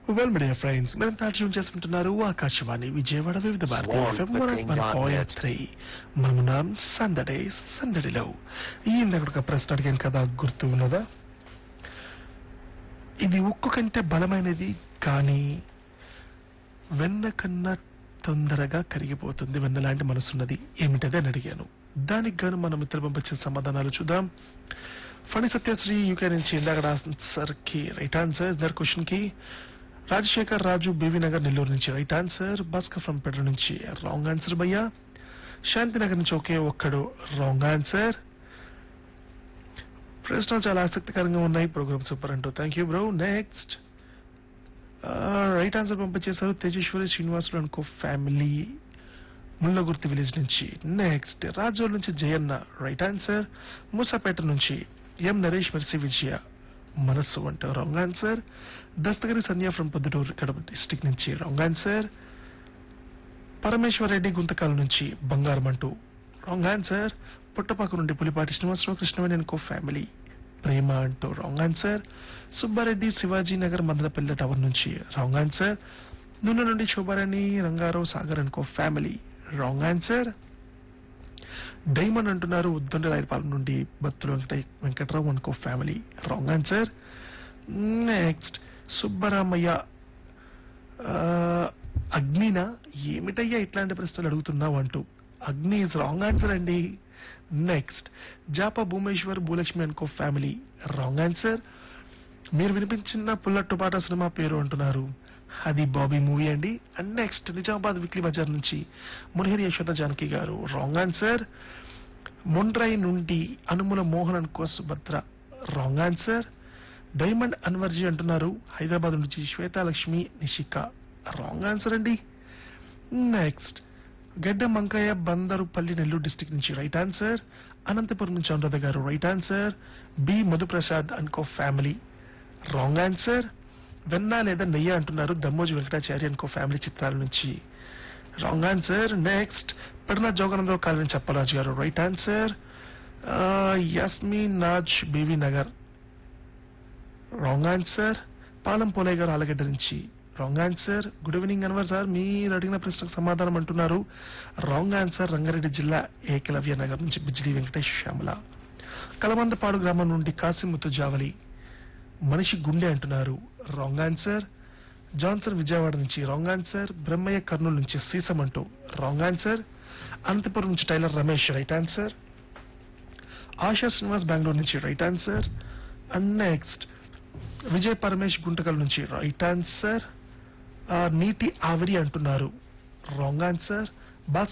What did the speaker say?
Well media friends మనం tune చేసుకుంటున్నారు Akashvani Vijayawada Vividh Bharati Swan FM flickering one dot point net. Three మనమున్నాం సందడే సందడిలో ఈ ఇందాక ఒక ప్రశ్న అడిగాను కదా గుర్తు ఉన్నదా ఇది ఉక్కు కంటే బలమైనది కానీ వెన్న కన్నా తొందరగా కరిగిపోతుంది వెన్న లాంటి మనసున్నది ఏమిటది అని అడిగాను దానికి గాను మన మిత్రులు పంపించిన సమాధానాలు చూద్దాం ఫణి సత్యశ్రీ యూకే నుంచి ఇందాక ఆన్సర్ కి రైట్ ఆన్సర్ ఇద్దరు క్వశ్చన్ కి రాజశేఖర్ రాజు బీవీ నగర్ నెల్లూరు నుంచి రైట్ ఆన్సర్ భాస్కర్ ఫ్రమ్ పెట్ర నుంచి రాంగ్ ఆన్సర్ భయ్యా శాంతినగర్ నుంచి ఒకే ఒక్కడు రాంగ్ ఆన్సర్ ప్రశ్నలు చాలా ఆసక్తికరంగా ఉన్నాయి ప్రోగ్రామ్ సూపర్ అంటూ thank you bro next right answer పంపించేశారు తేజేశ్వరి శ్రీనివాసులు అనుకో ఫ్యామిలీ ముళ్ళగుర్తి విలేజ్ నుంచి నెక్స్ట్ రాజోల్ నుంచి జయన్న రైట్ ఆన్సర్ మూసాపేట నుంచి ఎం నరేష్ మెర్సి విజయ మనస్సు అంటే wrong answer Dastagiri Sandhya from Proddatur Kadapa district నుంచి రాంగ్ ఆన్సర్ పరమేశ్వర్ రెడ్డి గుంతకాల నుంచి బంగారం అంటూ రాంగ్ ఆన్సర్ పుట్టపాకు నుండి పులిపాటి శ్రీనివాసరావు కృష్ణవేణి కో ఫ్యామిలీ ప్రేమ అంటూ wrong answer Subbareddy Shivaji Nagar Madanapalle tower నుంచి రాంగ్ ఆన్సర్ నూనె నుండి శోభారాణి రంగారావు సాగర్ అనుకో ఫ్యామిలీ రాంగ్ ఆన్సర్ డైమండ్ అంటున్నారు ఉద్దండ రాయపాలెం నుండి బత్తులు వెంకట వెంకటరావు అనుకో family wrong answer next Subbaramaiah ఆ, అగ్నినా ఏమిటయ్యా ఇట్లాంటి ప్రశ్నలు అడుగుతున్నావు అంటూ అగ్ని ఇస్ రాంగ్ ఆన్సర్ అండి నెక్స్ట్ జాపా భూమేశ్వర్ భూలక్ష్మి అనుకో ఫ్యామిలీ రాంగ్ ఆన్సర్ మీరు వినిపించిన పుల్లట్టు పాట సినిమా పేరు అంటున్నారు అది బాబీ మూవీ అండి అండ్ నెక్స్ట్ నిజామాబాద్ వీక్లీ బజార్ నుంచి మునిహరి యశోద జానకి గారు రాంగ్ ఆన్సర్ మొండ్రై నుండి అనుముల మోహన్ అనుకో Subhadra wrong answer diamond Anwarji అంటున్నారు హైదరాబాద్ నుంచి శ్వేతాలక్ష్మి నిషిక రాంగ్ ఆన్సర్ అండి నెక్స్ట్ గడ్డ మంకయ్య బందరుపల్లి నెల్లూరు డిస్టిక్ నుంచి రైట్ ఆన్సర్ అనంతపురం నుంచి అనురాధ గారు రైట్ ఆన్సర్ బి మధుప్రసాద్ అనుకో ఫ్యామిలీ రాంగ్ ఆన్సర్ వెన్న లేదా నెయ్యి అంటున్నారు దమ్మోజు వెంకటాచారి అనుకో ఫ్యామిలీ చిత్రాల నుంచి wrong answer next Pedana Joganandarao colony Chepparaju garu right answer Yasmeen Naaz BV Nagar wrong answer Palam Polayya garu Allagadda నుంచి wrong answer good evening Anwar sir మీరు అడిగిన ప్రశ్నకు సమాధానం అంటున్నారు రాంగ్ ఆన్సర్ రంగారెడ్డి జిల్లా ఏకలవ్య నగర్ నుంచి బిజ్లీ వెంకటేష్ శ్యామల కలమందపాడు గ్రామం నుండి కాసిముత్తు జావలి మనిషి గుండె అంటున్నారు రాంగ్ ఆన్సర్ జాన్సన్ విజయవాడ నుంచి రాంగ్ ఆన్సర్ బ్రహ్మయ్య కర్నూలు నుంచి సీసం అంటూ రాంగ్ ఆన్సర్ అనంతపురం నుంచి tailor Ramesh right answer Asha Srinivas Bengaluru నుంచి right answer and next Vijay Paramesh Guntakal నుంచి రైట్ ఆన్సర్ నీటి ఆవిరి అంటున్నారు రాంగ్ ఆన్సర్